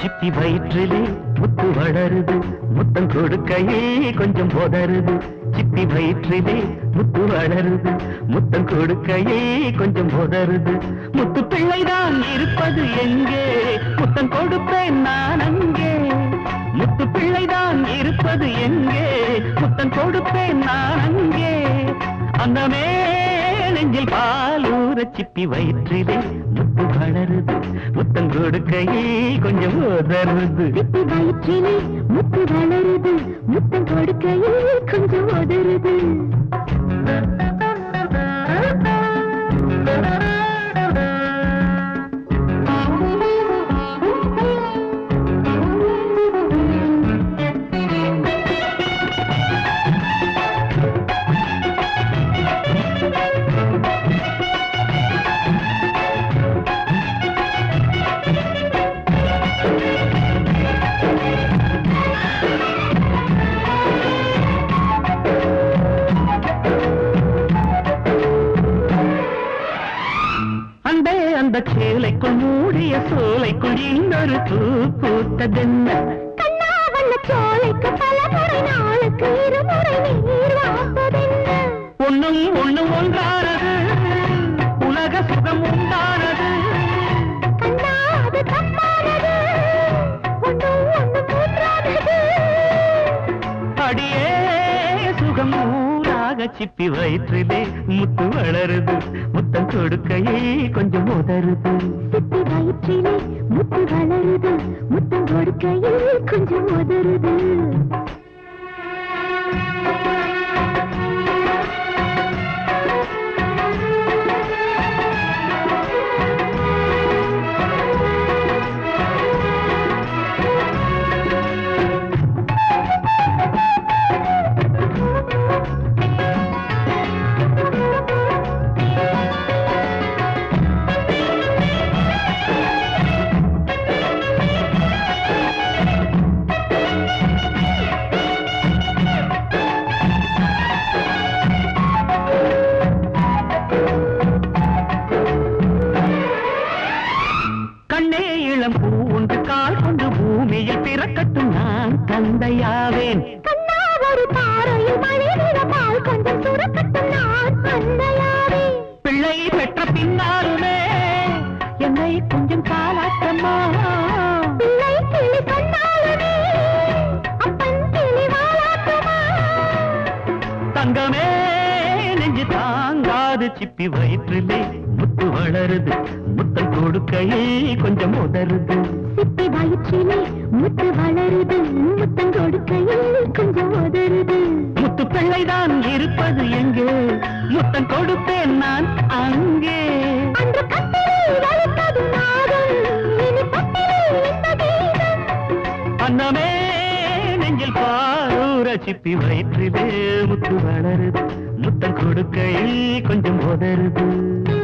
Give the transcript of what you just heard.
சிப்பி வயிற்றிலே முத்து வளருது முத்தம் கொடுக்கையே கொஞ்சம் போதருது சிப்பி வயிற்றிலே முத்து வளருது முத்தம் கொடுக்கையே கொஞ்சம் போதருது முத்து பிள்ளைதான் இருப்பது எங்கே முத்தம் கொடுப்பேன் நான் அங்கே முத்து பிள்ளைதான் இருப்பது எங்கே முத்தம் கொடுப்பேன் நான் அங்கே அந்தமே நெஞ்சில் பாலூர சிப்பி வயிற்றிலே முத்து வளருது முத்தம் கொடுக்கையே கொஞ்சம் உதருது சிப்பி வயிற்றிலே முத்து வளருது முத்தம் கொடுக்கையில் கொஞ்சம் உதறுது அன்பே அந்த சேலைக்குள் மூடிய சோலைக்குள் இன்னொரு பூ பூத்ததென்ன கண்ணா வண்ண சோலைக்கு பல முறை நாளுக்கு இருமுறை நீர் வார்ப்பதென்ன ஒண்ணும் ஒண்ணும் ஒன்றானது உலக சுகம் உண்டானது கண்ணா அது தப்பானது ஒன்றும் ஒன்று மூன்றானது அடியே சுகம் ஊராக சிப்பி வயிற்றிலே முத்து வளருது முத்தம் கொடுக்கையே கொஞ்சம் உதருது சிப்பி வயிற்றிலே முத்து வளருது முத்தம் கொடுக்கையில் கொஞ்சம் உதறுது கண்ணே இளம் பூ ஒன்று கால் கொண்டு பூமியில் பிறக்கட்டும் நான் தந்தையாவேன் கண்ணா ஒரு பாறையில் மழை விழ பால் கொஞ்சம் சுரக்கட்டும் நான் அன்னையாவே பிள்ளை பெற்ற பின்னாலுமே என்னை கொஞ்சம் காலாட்டம்மா பிள்ளை கிளி சொன்னாலுமே அப்பன் கிளி வாழாட்டுமா தங்கமே நெஞ்சு தாங்காது சிப்பி வயிற்றிலே முத்து வளருது முத்தம் கொடுக்கையே கொஞ்சம் உதருது சிப்பி வயிற்றிலே முத்து வளருது முத்தம் கொடுக்கையில் கொஞ்சம் உதறுது முத்து பிள்ளைதான் இருப்பது எங்கே முத்தம் கொடுப்பேன் நான் அங்கே அன்று கட்டிலில் வளர்த்தது நாதம் இனி பட்டிலில் இந்த கீதம் அன்னமே நெஞ்சில் பாரூர சிப்பி வயிற்றிலே முத்து வளருது முத்தம் கொடுக்கையில் கொஞ்சம் உதருது